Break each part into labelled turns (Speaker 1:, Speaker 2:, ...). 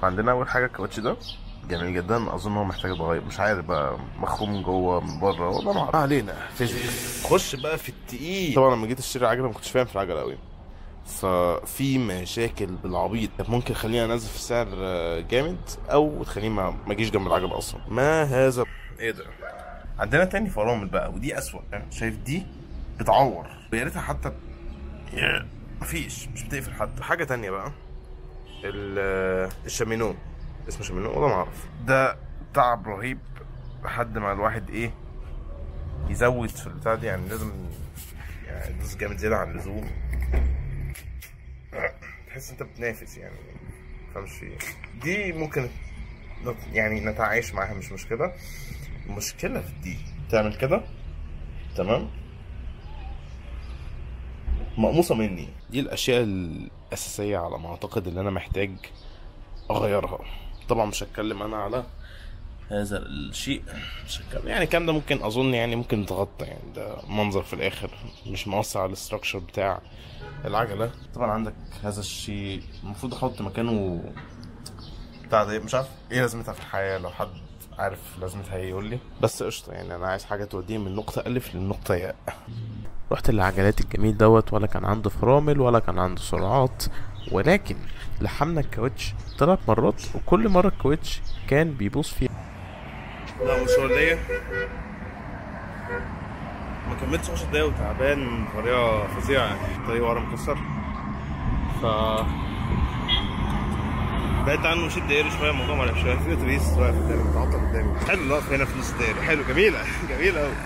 Speaker 1: عندنا اول حاجه الكاوتش ده جميل جدا اظن هو محتاج يتغير مش عارف بقى مخروم من جوه من بره والله ما اعرف ما علينا فيسبوك خش بقى في التقيل طبعا لما جيت اشتري عجله ما كنتش فاهم في العجله قوي ففي مشاكل بالعبيط كانت ممكن تخليني انزل في سعر آه، جامد او تخليني ما ما اجيش جنب العجله اصلا ما هذا ايه ده عندنا تاني فرامل بقى ودي اسوأ يعني شايف دي بتعور ويا ريتها حتى يا- مفيش مش بتقفل حتى حاجه تانية بقى ال- الشامينو اسمه شامينو والله ما اعرف ده تعب رهيب لحد ما الواحد ايه يزود في البتاع دي يعني لازم يعني يدوس جامد زياده عن اللزوم تحس انت بتنافس يعني مفهمش في ايه دي ممكن نت- يعني نتعايش معاها مش مشكله المشكله في دي تعمل كده تمام مقموصه مني دي الاشياء الاساسيه على ما اعتقد ان انا محتاج اغيرها طبعا مش هتكلم انا على هذا الشيء مش هتكلم يعني الكلام ده ممكن اظن يعني ممكن يتغطى يعني ده منظر في الاخر مش مؤثر على الاستراكشر بتاع العجله طبعا عندك هذا الشيء المفروض احط مكانه بتاع ده مش عارف ايه لازمتها في الحياه لو حد عارف لازمتها ايه يقول لي بس قشطه يعني انا عايز حاجه توديني من نقطه الف للنقطه ياء رحت للعجلات الجميل دوت ولا كان عنده فرامل ولا كان عنده سرعات ولكن لحمنا الكاوتش ثلاث مرات وكل مرة الكاوتش كان بيبوظ فيها لا مشوار ليا ما كملتش 10 دقايق وتعبان بطريقة فظيعة يعني الطريق ورا مكسر ف بعدت عنه مشيت دقايق شوية الموضوع مرعب شوية في اتوبيس واقف قدامي متعطل قدامي حلو الوقف هنا في نص الدائري حلو جميلة جميلة أوي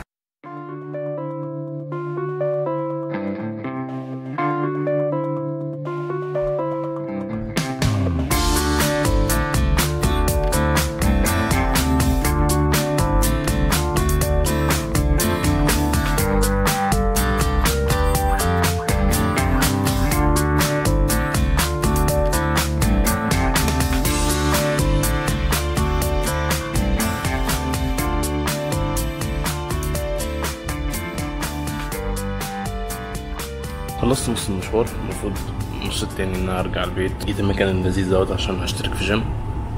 Speaker 1: خلصت نص المشوار المفروض النص التاني ان انا ارجع البيت جيت المكان اللذيذ دوت عشان هشترك في جيم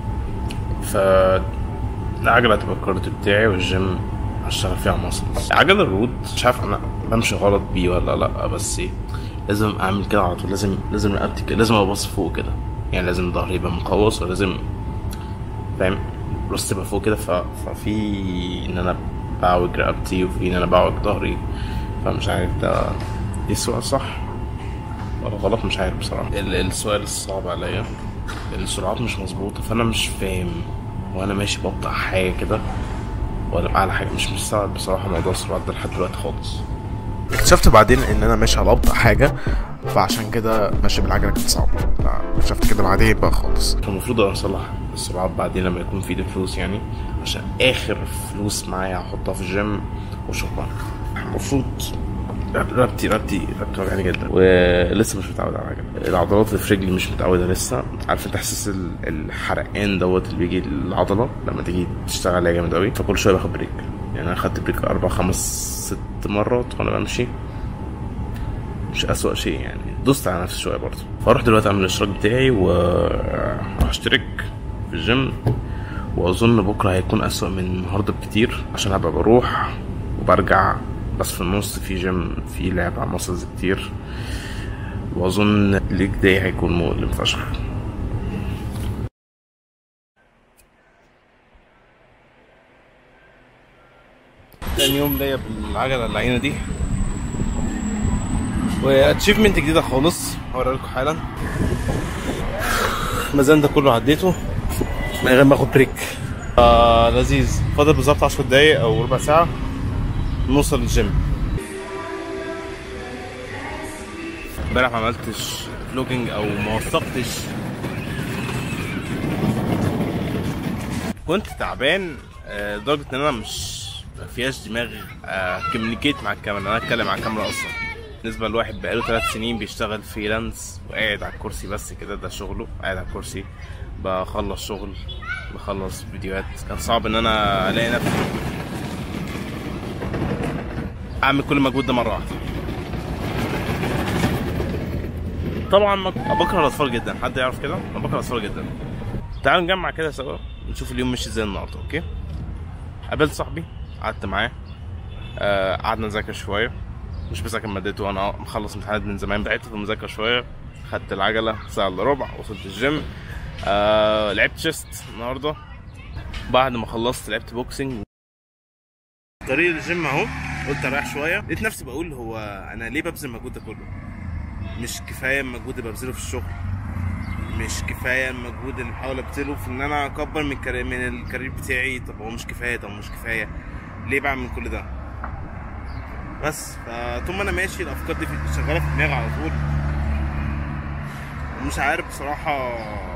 Speaker 1: ف العجلة هتبقى الكارت بتاعي والجيم هشتغل فيها مصر عجلة الرود مش عارف انا بمشي غلط بيه ولا لا بس ايه لازم اعمل كده على طول لازم لازم رقبتي كده لازم ابص فوق كده يعني لازم ظهري يبقى مقوس ولازم فاهم راسي تبقى فوق كده ف... ففي ان انا بعوج رقبتي وفي ان انا بعوج ظهري فمش عارف ده دي السؤال صح ولا غلط مش عارف بصراحة ال- السؤال الصعب عليا السرعات مش مظبوطة فأنا مش فاهم وأنا ماشي ببطأ حاجة كده ولا بعمل حاجة مش مستوعب بصراحة موضوع السرعات ده لحد دلوقتي خالص اكتشفت بعدين ان انا ماشي على ابطا حاجه فعشان كده ماشي بالعجله كانت صعبه اكتشفت كده بعدين بقى خالص فالمفروض اصلح السرعات بعدين لما يكون في ايدي فلوس يعني عشان اخر فلوس معايا هحطها في الجيم وشكرا المفروض رقبتي رقبتي رقبتي وجعاني جدا ولسه مش متعود على العجله العضلات اللي في رجلي مش متعوده لسه عارف انت احساس ال- الحرقان دوت اللي بيجي العضله لما تيجي تشتغل عليها جامد قوي فكل شويه باخد بريك يعني انا خدت بريك اربع خمس ست مرات وانا بمشي مش أسوأ شيء يعني دوست على نفسي شويه برضه فاروح دلوقتي اعمل الاشتراك بتاعي وهشترك في الجيم واظن بكره هيكون أسوأ من النهارده بكتير عشان هبقى بروح وبرجع بس في النص في جيم في لعب على ماسلز كتير واظن الليج داي هيكون مؤلم فشخ تاني يوم ليا بالعجلة اللعينة دي واتشيفمنت جديدة خالص هوريها لكم حالا الميزان ده كله عديته من غير ما اخد بريك آه لذيذ فاضل بالظبط 10 دقايق او ربع ساعة نوصل للجيم امبارح ما عملتش فلوجينج او ما وثقتش كنت تعبان آه، لدرجه ان انا مش ما فيهاش دماغ كوميونيكيت مع الكاميرا انا اتكلم مع الكاميرا اصلا بالنسبه لواحد بقاله ثلاث سنين بيشتغل فريلانس وقاعد على الكرسي بس كده ده شغله قاعد على الكرسي بخلص شغل بخلص فيديوهات كان صعب ان انا الاقي نفسي اعمل كل المجهود ده مره واحده طبعا ما- بكره الاطفال جدا حد يعرف كده انا بكره الاطفال جدا تعالوا نجمع كده سوا نشوف اليوم مشي ازاي النهارده اوكي قابلت صاحبي قعدت معاه آه، قعدنا نذاكر شويه مش بذاكر مادته انا مخلص امتحانات من زمان بعدت في المذاكره شويه خدت العجله ساعه الا ربع وصلت الجيم آه لعبت شيست النهارده بعد ما خلصت لعبت بوكسنج طريق الجيم اهو قلت اريح شويه لقيت نفسي بقول هو انا ليه ببذل المجهود ده كله مش كفايه المجهود اللي ببذله في الشغل مش كفايه المجهود اللي بحاول ابذله في ان انا اكبر من الكارير من الكارير بتاعي طب هو مش كفايه طب مش كفايه ليه بعمل كل ده بس فطول ما انا ماشي الافكار دي في- شغاله في دماغي على طول ومش عارف بصراحه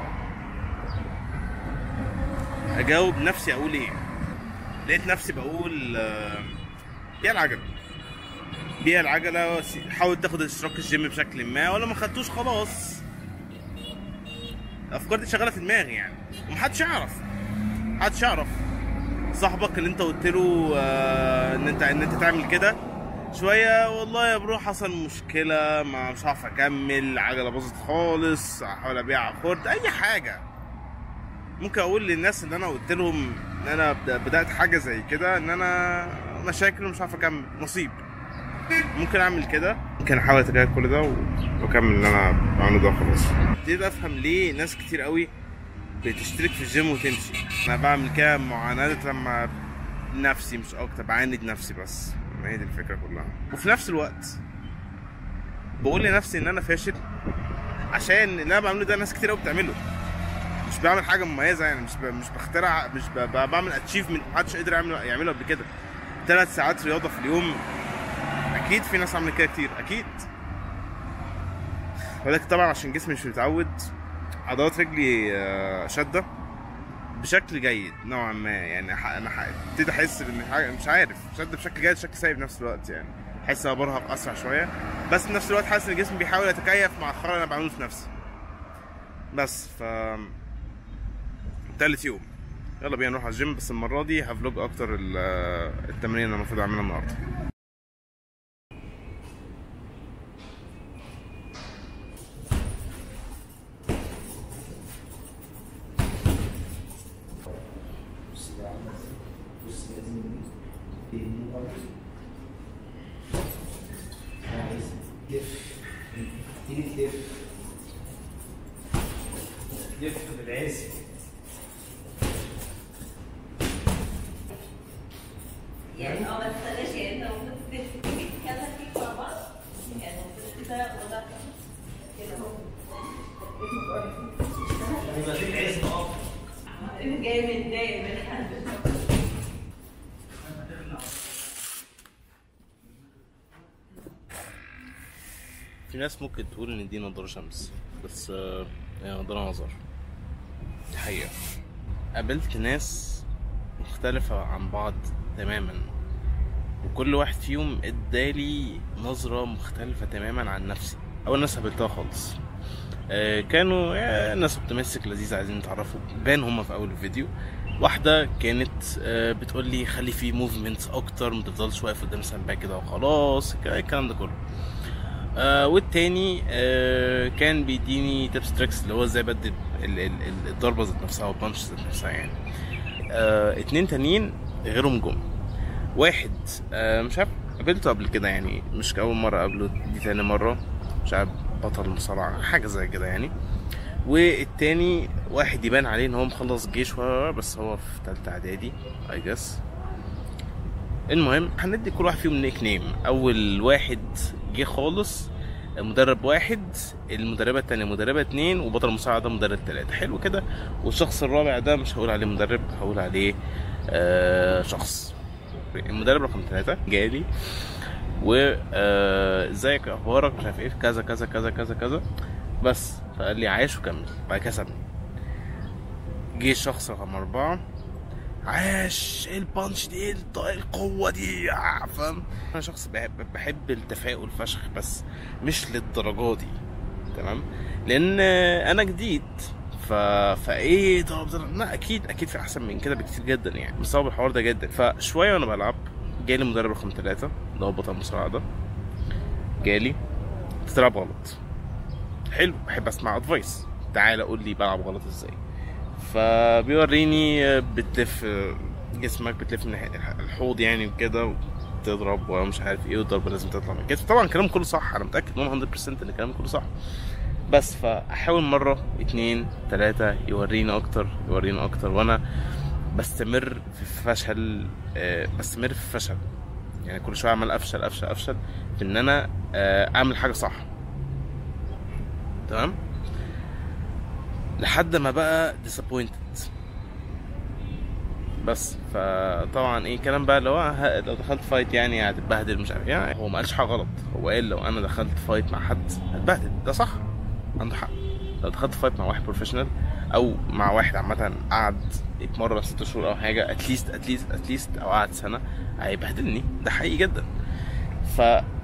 Speaker 1: اجاوب نفسي اقول ايه لقيت نفسي بقول آه، بيع العجله بيع العجله وس- حاول تاخد اشتراك الجيم بشكل ما ولا ما خدتوش خلاص الافكار دي شغاله في دماغي يعني ومحدش يعرف محدش يعرف صاحبك اللي انت قلت له آه، ان انت ان انت تعمل كده شويه والله يا برو حصل مشكله ما مش هعرف اكمل العجله باظت خالص هحاول ابيع خرد اي حاجه ممكن اقول للناس اللي انا قلت لهم ان انا بد- بدات حاجه زي كده ان انا مشاكل ومش عارف اكمل نصيب ممكن اعمل كده ممكن احاول اتجاهل كل ده و- واكمل اللي انا بعمله ده خلاص ابتديت افهم ليه ناس كتير قوي بتشترك في الجيم وتمشي انا بعمل كده معاندة لما نفسي مش اكتر بعاند نفسي بس ما هي دي الفكره كلها وفي نفس الوقت بقول لنفسي ان انا فاشل عشان اللي انا بعمله ده ناس كتير قوي بتعمله مش بعمل حاجه مميزه يعني مش ب... مش بخترع مش ب... ب... بعمل اتشيفمنت محدش قدر يعمله يعمله قبل كده ثلاث ساعات رياضه في اليوم اكيد في ناس عملت كده كتير اكيد ولكن طبعا عشان جسمي مش متعود عضلات رجلي آه، شاده بشكل جيد نوعا ما يعني ح- انا ح- ابتدي احس ان حاجه مش عارف شد بشكل جيد بشكل سيء في نفس الوقت يعني احس ان انا برهق اسرع شويه بس في نفس الوقت حاسس ان الجسم بيحاول يتكيف مع الخرا اللي انا بعمله في نفسي بس ف تالت يوم يلا بينا نروح على الجيم بس المره دي هفلوج اكتر ال- التمارين اللي المفروض اعملها النهارده
Speaker 2: لف تبتدي تلف لف بالعز
Speaker 3: يعني اه ما تستناش يعني انت المفروض تيجي كذا فيك مع بعض يعني المفروض كده وضع كده اهو
Speaker 2: يبقى في العز اه
Speaker 3: جاي متضايق من حد
Speaker 1: في ناس ممكن تقول ان دي نضاره شمس بس آه، هي نضاره نظر دي حقيقه قابلت ناس مختلفة عن بعض تماما وكل واحد فيهم ادالي نظرة مختلفة تماما عن نفسي أول ناس قابلتها خالص آه، كانوا آه، ناس اوبتيمستيك لذيذة عايزين يتعرفوا بان هما في أول الفيديو واحدة كانت آه، بتقول لي خلي فيه موفمنتس أكتر ما تفضلش واقف قدام سامباك كده وخلاص الكلام ده كله آه والتاني آه كان بيديني تيبس تريكس اللي هو ازاي بدي ال- ال- ال- الضربه ذات نفسها والبانش ذات نفسها يعني آه اتنين تانيين غيرهم جم واحد آه مش عارف قابلته قبل كده يعني مش اول مره قابله دي تاني مره مش عارف بطل مصارعه حاجه زي كده يعني والتاني واحد يبان عليه ان هو مخلص جيش و- بس هو في تالتة اعدادي اي جس المهم هندي كل واحد فيهم نيك نيم اول واحد جه خالص مدرب واحد المدربة التانية مدربة اتنين وبطل المصارعة ده مدرب تلاتة حلو كده والشخص الرابع ده مش هقول عليه مدرب هقول عليه آه شخص المدرب رقم ثلاثة جالي و آه، ازيك اخبارك مش عارف ايه كذا كذا كذا كذا كذا بس فقال لي عايش وكمل بعد كده سابني جه الشخص رقم أربعة عاش ايه البانش دي ايه الط- القوة دي آه، فاهم انا شخص بحب, بحب التفاؤل فشخ بس مش للدرجة دي تمام لان انا جديد ف... فايه طب طب- لا اكيد اكيد في احسن من كده بكتير جدا يعني مستوعب الحوار ده جدا فشويه وانا بلعب جالي مدرب رقم ثلاثة اللي هو بطل المصارعة ده جالي بتلعب غلط حلو بحب اسمع ادفايس تعالى قول لي بلعب غلط ازاي فبيوريني بتلف جسمك بتلف من ناحية الحوض يعني وكده تضرب ومش عارف ايه والضربه لازم تطلع من الكتف طبعا الكلام كله صح انا متاكد 100% ان الكلام كله صح بس فاحاول مره اتنين تلاته يوريني اكتر يوريني اكتر وانا بستمر في فشل آه، بستمر في فشل يعني كل شويه عمال افشل افشل افشل في ان انا آه، اعمل حاجه صح تمام لحد ما بقى disappointed بس فطبعا ايه كلام بقى اللي هو ه- لو دخلت فايت يعني هتتبهدل مش عارف ايه يعني هو ما قالش حاجه غلط هو قال لو انا دخلت فايت مع حد هتبهدل ده صح عنده حق لو دخلت فايت مع واحد بروفيشنال او مع واحد عامه قعد يتمرن ست شهور او حاجه اتليست اتليست اتليست او قعد سنه هيبهدلني ده حقيقي جدا ف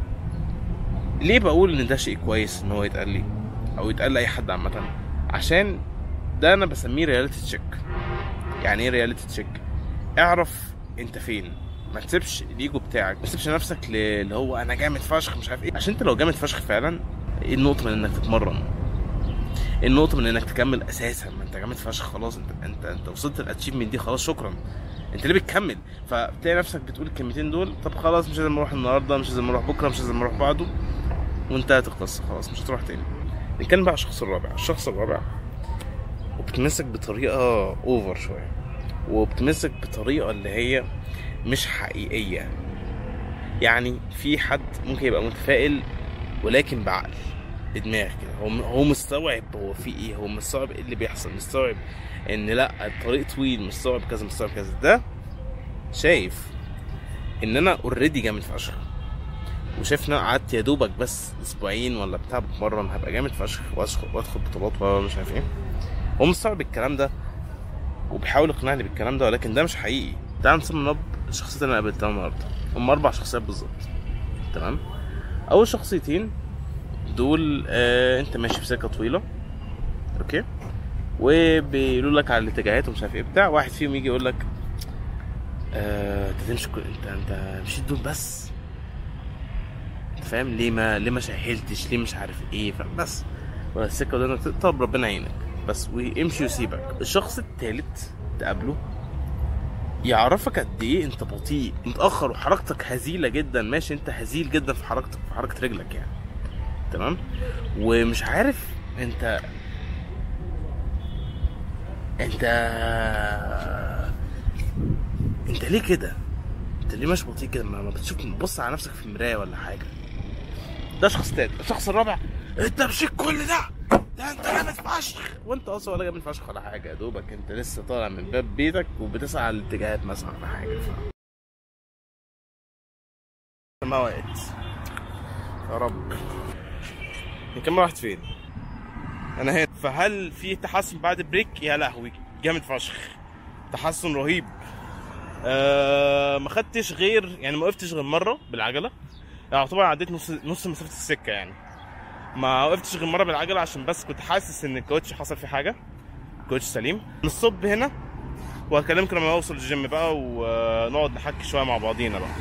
Speaker 1: ليه بقول ان ده شيء كويس ان هو يتقال لي او يتقال لاي حد عامه عشان ده انا بسميه رياليتي تشيك يعني ايه رياليتي تشيك اعرف انت فين ما تسيبش الايجو بتاعك ما تسيبش نفسك ل- اللي هو انا جامد فشخ مش عارف ايه عشان انت لو جامد فشخ فعلا ايه النقطه من انك تتمرن ايه النقطه من انك تكمل اساسا ما انت جامد فشخ خلاص انت انت انت وصلت الاتشيفمنت دي خلاص شكرا انت ليه بتكمل فبتلاقي نفسك بتقول الكلمتين دول طب خلاص مش لازم اروح النهارده مش لازم اروح بكره مش لازم اروح بعده وانتهت القصه خلاص مش هتروح تاني نتكلم بقى على الشخص الرابع الشخص الرابع وبتمسك بطريقه اوفر شويه وبتمسك بطريقه اللي هي مش حقيقيه يعني في حد ممكن يبقى متفائل ولكن بعقل بدماغ كده هو هو مستوعب هو في ايه هو مستوعب ايه اللي بيحصل مستوعب ان لا الطريق طويل مستوعب كذا مستوعب كذا ده شايف ان انا اوريدي جامد فشخ وشايف ان انا قعدت يا دوبك بس اسبوعين ولا بتاع بتمرن هبقى جامد فشخ وأدخل- وادخل بطولات ومش عارف ايه هو مستوعب الكلام ده وبيحاول يقنعني بالكلام ده ولكن ده مش حقيقي تعال نسمي نب الشخصيات اللي انا قابلتها النهارده هم اربع شخصيات بالظبط تمام اول شخصيتين دول آه انت ماشي في سكه طويله اوكي وبيقولوا لك على الاتجاهات ومش عارف ايه بتاع واحد فيهم يجي يقول لك آه انت تمشي كل- انت انت مشيت دول بس انت فاهم ليه ما ليه ما سهلتش ليه مش عارف ايه فاهم بس ولا السكه قدامك طب ربنا يعينك بس ويمشي ويسيبك الشخص التالت تقابله يعرفك قد ايه انت بطيء متاخر وحركتك هزيله جدا ماشي انت هزيل جدا في حركتك في حركه رجلك يعني تمام ومش عارف انت انت انت ليه كده انت ليه مش بطيء كده ما ما بتشوف بص على نفسك في المرايه ولا حاجه ده شخص تاني الشخص الرابع انت مشيت كل ده ده انت جامد فشخ وانت اصلا ولا جامد فشخ ولا حاجه يا دوبك انت لسه طالع من باب بيتك وبتسعى على الاتجاهات مثلا ولا حاجه ف... ما وقت يا رب كم راحت فين؟ انا هنا فهل في تحسن بعد بريك؟ يا لهوي جامد فشخ تحسن رهيب آه ما خدتش غير يعني ما وقفتش غير مره بالعجله يعني طبعا عديت نص نص مسافه السكه يعني ما وقفتش غير مره بالعجله عشان بس كنت حاسس ان الكوتش حصل فيه حاجه الكوتش سليم نصب هنا وهكلمك لما اوصل الجيم بقى ونقعد نحكي شويه مع بعضينا بقى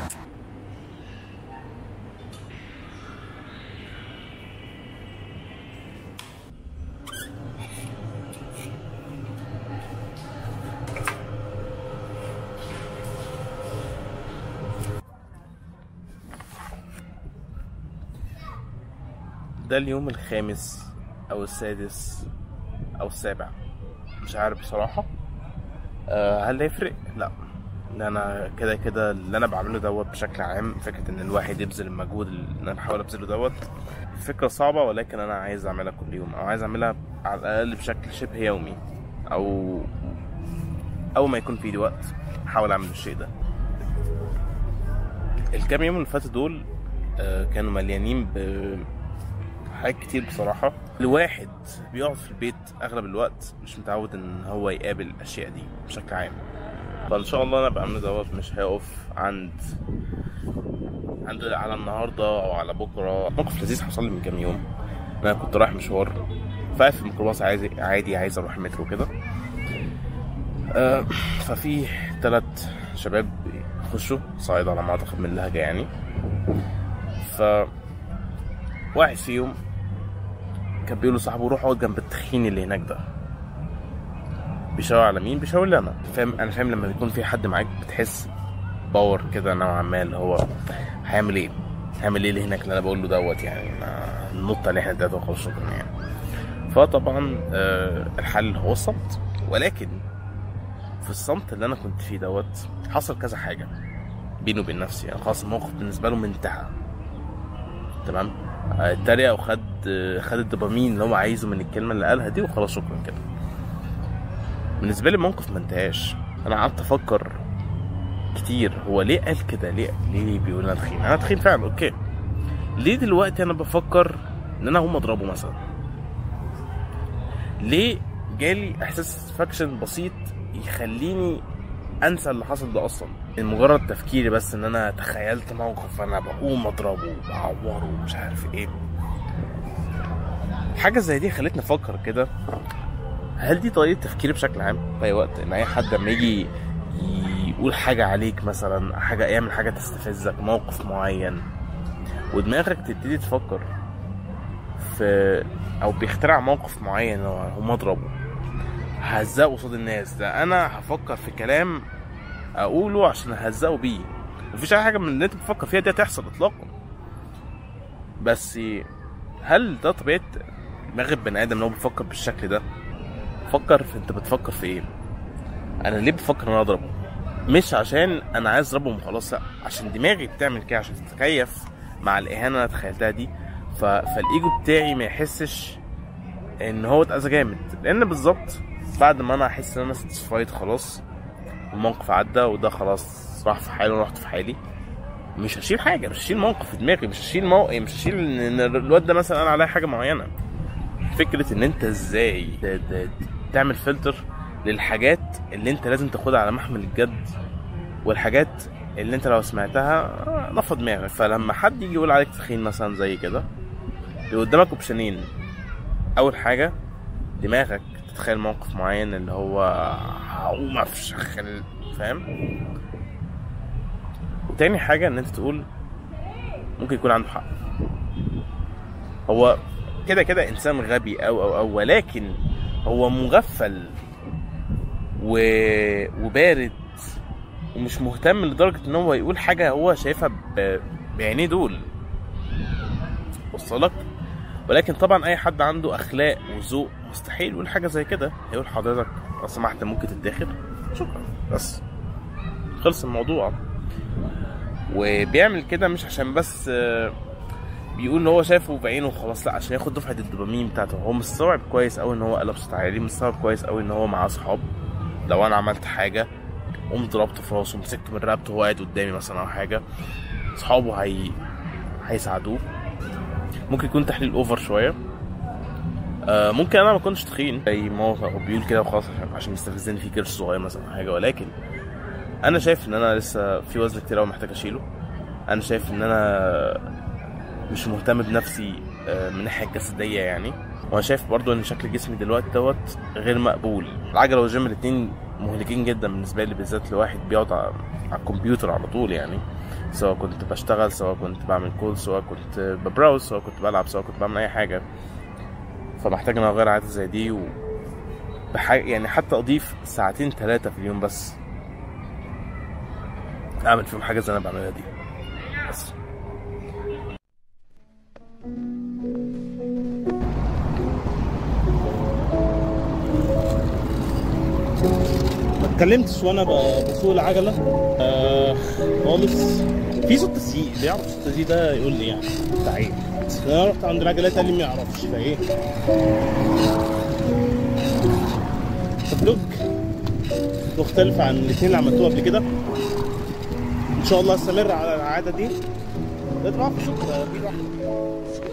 Speaker 1: ده اليوم الخامس او السادس او السابع مش عارف بصراحة أه هل يفرق؟ لا ان انا كده كده اللي انا بعمله دوت بشكل عام فكرة ان الواحد يبذل المجهود اللي انا بحاول ابذله دوت فكرة صعبة ولكن انا عايز اعملها كل يوم او عايز اعملها على الاقل بشكل شبه يومي او اول ما يكون في ايدي وقت احاول اعمل الشيء ده الكام يوم اللي فاتوا دول آه، كانوا مليانين ب حاجات كتير بصراحة الواحد بيقعد في البيت أغلب الوقت مش متعود إن هو يقابل الأشياء دي بشكل عام فإن شاء الله أنا بعمل دوت مش هيقف عند عند على النهاردة أو على بكرة موقف لذيذ حصل لي من كام يوم أنا كنت رايح مشوار فقاعد في الميكروباص عادي عادي عايز أروح المترو كده آه، ففي تلات شباب يخشوا صعيد على ما أعتقد من اللهجة يعني ف واحد فيهم كان بيقول لصاحبه روح اقعد جنب التخين اللي هناك ده بيشاور على مين بيشاور لي انا فاهم انا فاهم لما بيكون في حد معاك بتحس باور كده نوعا ما اللي هو هيعمل ايه هيعمل ايه اللي هناك اللي انا بقول له دوت يعني ما ننط عليه احنا تلاته وخلاص شكرا يعني فطبعا آه الحل هو الصمت ولكن في الصمت اللي انا كنت فيه دوت حصل كذا حاجه بيني وبين نفسي يعني خلاص الموقف بالنسبه له انتهى تمام آه، اتريق وخد آه، خد الدوبامين اللي هو عايزه من الكلمه اللي قالها دي وخلاص شكرا كده بالنسبه لي الموقف ما انتهاش انا قعدت افكر كتير هو ليه قال كده ليه ليه بيقول انا تخين انا تخين فعلا اوكي ليه دلوقتي انا بفكر ان انا هقوم اضربه مثلا ليه جالي احساس فاكشن بسيط يخليني انسى اللي حصل ده اصلا من مجرد تفكيري بس ان انا تخيلت موقف انا بقوم اضربه وبعوره ومش عارف ايه حاجه زي دي خلتني افكر كده هل دي طريقه تفكيري بشكل عام في اي وقت ان اي حد لما يجي يقول حاجه عليك مثلا حاجه يعمل حاجه تستفزك موقف معين ودماغك تبتدي تفكر في او بيخترع موقف معين لو هم اضربه هزقه قصاد الناس ده انا هفكر في كلام اقوله عشان اهزقه بيه مفيش اي حاجه من اللي انت بتفكر فيها دي هتحصل اطلاقا بس هل ده طبيعه دماغ البني ادم لو بيفكر بالشكل ده فكر في انت بتفكر في ايه انا ليه بفكر ان انا اضربه مش عشان انا عايز اضربهم وخلاص لا عشان دماغي بتعمل كده عشان تتكيف مع الاهانه اللي انا تخيلتها دي ف... فالايجو بتاعي ما يحسش ان هو اتاذى جامد لان بالظبط بعد ما انا احس ان انا ساتسفايد خلاص الموقف عدى وده خلاص راح في حاله ورحت في حالي مش هشيل حاجه مش هشيل موقف في دماغي مش هشيل مو... مش هشيل ان الواد ده مثلا قال عليا حاجه معينه فكره ان انت ازاي ت- ت- تعمل فلتر للحاجات اللي انت لازم تاخدها على محمل الجد والحاجات اللي انت لو سمعتها آه، نفض دماغك فلما حد يجي يقول عليك تخين مثلا زي كده بيبقى قدامك اوبشنين اول حاجه دماغك تتخيل موقف معين اللي هو هقوم افشخ ال- فاهم وتاني حاجه ان انت تقول ممكن يكون عنده حق هو كده كده انسان غبي او او او ولكن هو مغفل و... وبارد ومش مهتم لدرجه ان هو يقول حاجه هو شايفها ب... بعينيه دول وصلك ولكن طبعا اي حد عنده اخلاق وذوق مستحيل يقول حاجه زي كده هيقول حضرتك لو سمحت ممكن تتدخل شكرا بس خلص الموضوع وبيعمل كده مش عشان بس آه، بيقول ان هو شايفه بعينه وخلاص لا عشان ياخد دفعه الدوبامين بتاعته هو مستوعب كويس قوي ان هو قلب صوت عالي مستوعب كويس قوي ان هو معاه اصحاب لو انا عملت حاجه قمت ضربته في راسه مسكته من رقبته وهو قاعد قدامي مثلا او حاجه اصحابه هي هيساعدوه ممكن يكون تحليل اوفر شويه آه ممكن انا ما كنتش تخين زي ما هو هو بيقول كده وخلاص عشان- عشان يستفزني في كرش صغير مثلا أو حاجه ولكن انا شايف ان انا لسه في وزن كتير قوي محتاج اشيله انا شايف ان انا مش مهتم بنفسي آه، من الناحيه الجسديه يعني وانا شايف برضو ان شكل جسمي دلوقتي دوت غير مقبول العجله والجيم الاتنين مهلكين جدا بالنسبه لي بالذات لواحد بيقعد على على الكمبيوتر على طول يعني سواء كنت بشتغل سواء كنت بعمل كول سواء كنت ببراوز سواء كنت بلعب سواء كنت بعمل اي حاجه فمحتاج ان أنا اغير عادة زي دي و بحاجة يعني حتى اضيف ساعتين ثلاثة في اليوم بس اعمل فيهم حاجة زي اللي انا بعملها دي بس
Speaker 4: ما اتكلمتش وانا ب- بسوق العجله آه خالص في صوت تسييق اللي يعرف صوت التسييق ده يقول لي يعني تعيب انا رحت عند العجلات قال لي ما يعرفش فايه فلوج مختلف عن الاثنين اللي عملتوها قبل كده ان شاء الله استمر على العاده دي ده طبعا في شكرا